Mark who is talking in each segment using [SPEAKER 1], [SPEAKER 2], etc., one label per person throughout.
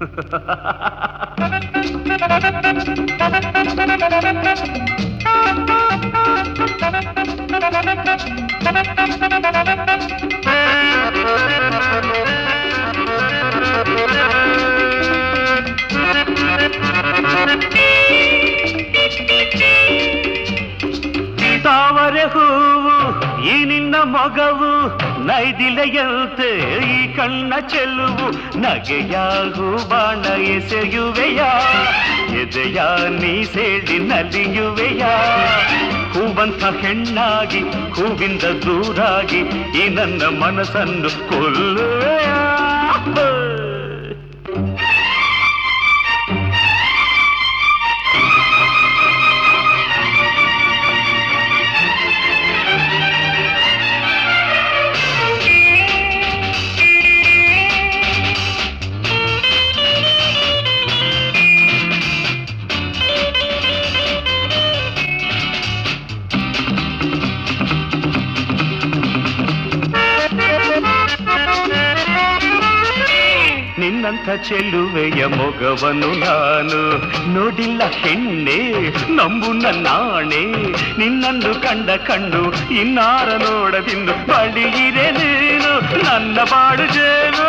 [SPEAKER 1] ತಾವರೆ ಹೂವು ಈ ನಿನ್ನ ಮೊಗವು ನೈದಿಲೆಯಂತೆ ಈ ಕಣ್ಣ ಚೆಲುವು ನಗೆಯಾಗು ಬಾಣ ಎಸೆಯುವೆಯ ಎದೆಯ ನೀ ಸೇಡಿ ನಲಿಯುವೆಯ ಹೂವಂತ ಹೆಣ್ಣಾಗಿ ಹೂವಿಂದ ದೂರಾಗಿ ಈ ನನ್ನ ಮನಸ್ಸನ್ನು ಕೊಲ್ಲುವೆಯ ನಿನ್ನಂಥ ಚೆಲುವೆಯ ಮೊಗವನು ನಾನು ನೋಡಿಲ್ಲ ಹೆಣ್ಣೆ ನಂಬು ನನ್ನಾಣೆ ನಿನ್ನನ್ನು ಕಂಡ ಕಣ್ಣು ಇನ್ನಾರ ನೋಡದಿಂದು ಬಳಿಯಿರೆ ನೀನು ನನ್ನ ಬಾಡು ಜೇನು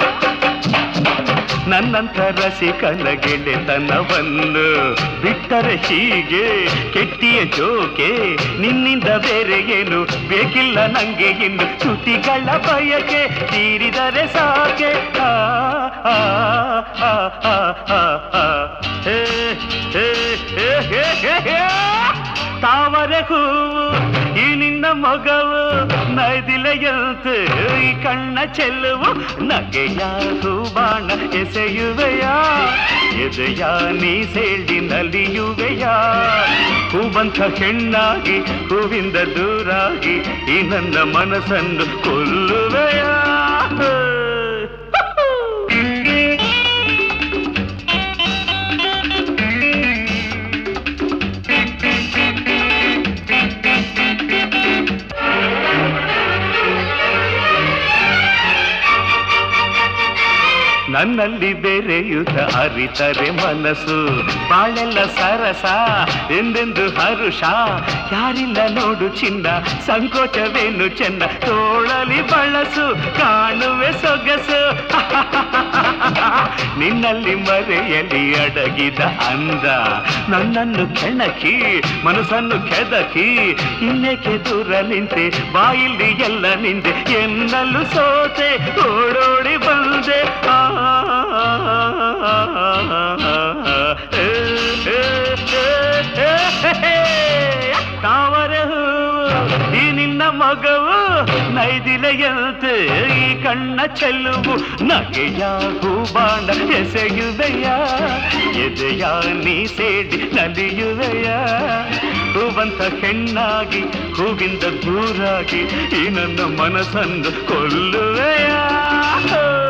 [SPEAKER 1] ನನ್ನಂಥ ರಸಿಕನ ಗೆಳೆತನವನ್ನು ಬಿಟ್ಟರೆ ಹೀಗೆ ಕೆಟ್ಟಿಯ ಜೋಕೆ ನಿನ್ನಿಂದ ಬೇರೆ ಏನು ಬೇಕಿಲ್ಲ ನಂಗೆ ಇನ್ನು ತುಟಿಗಳ ಬಯಕೆ ತೀರಿದರೆ ಸಾಕೆ ಆ, ಆ, ಆ, ಆ, ಆ, ಆ. ಹೇ, ಹೇ, ಹೇ, ಹೇ, ಹೇ, ಹೇ. ತಾವರೆ ಹೂವು ಈ ನಿನ್ನ ಮೊಗವು ನೈದಿಲೆಯಂತೆ ಈ ಕಣ್ಣ ಚೆಲ್ಲುವು ನಗೆಯಾಗು ಬಾಣ ಎಸೆಯುವೆಯ ಎದೆಯ ನೀ ಸೇಡಿ ನಲಿಯುವೆಯ ಹೂವಂತ ಹೆಣ್ಣಾಗಿ ಹೂವಿಂದ ದೂರಾಗಿ ಈ ನನ್ನ ಮನಸ್ಸನ್ನು ಕೊಲ್ಲುವೆಯ ನನ್ನಲ್ಲಿ ಬೆರೆಯುತ್ತ ಅರಿತರೆ ಮನಸ್ಸು ಬಾಳೆಲ್ಲ ಸರಸ ಎಂದೆಂದು ಹರುಷ ಯಾರಿಲ್ಲ ನೋಡು ಚಿನ್ನ ಸಂಕೋಚವೇನು ಚೆನ್ನ ತೋಳಲಿ ಬಳಸು ಕಾಣುವೆ ಸೊಗಸು ನಿನ್ನಲ್ಲಿ ಮರೆಯಲಿ ಅಡಗಿದ ಅಂದ ನನ್ನನ್ನು ಕೆಣಕಿ ಮನಸ್ಸನ್ನು ಕೆದಕಿ ಇನ್ನೇಕೆ ದೂರ ನಿಂತೆ ಬಾಯಿಲ್ಲಿ ಎಲ್ಲ ನಿಂದೆ ಎನ್ನಲು ಸೋತೆ ಓಡೋಡಿ ಬಂದೆ ಆ, ಏ, ಏ, ಏ, ಏ, ತಾವರೆ ಹೂವು ಈ ನಿನ್ನ ಮಗವು ನೈದಿಲೆಯಂತೆ ಈ ಕಣ್ಣ ಚೆಲ್ಲುವು ನಗೆಯಾಗು ಬಾಣ ಎಸೆಯುವೆಯ ಎದೆಯ ನೀ ಸೇಡಿ ನಲಿಯುವೆಯ ಹೂವಂತ ಹೆಣ್ಣಾಗಿ ಹೂವಿಂದ ದೂರಾಗಿ ಈ ನನ್ನ ಮನಸ್ಸನ್ನು ಕೊಲ್ಲುವೆಯ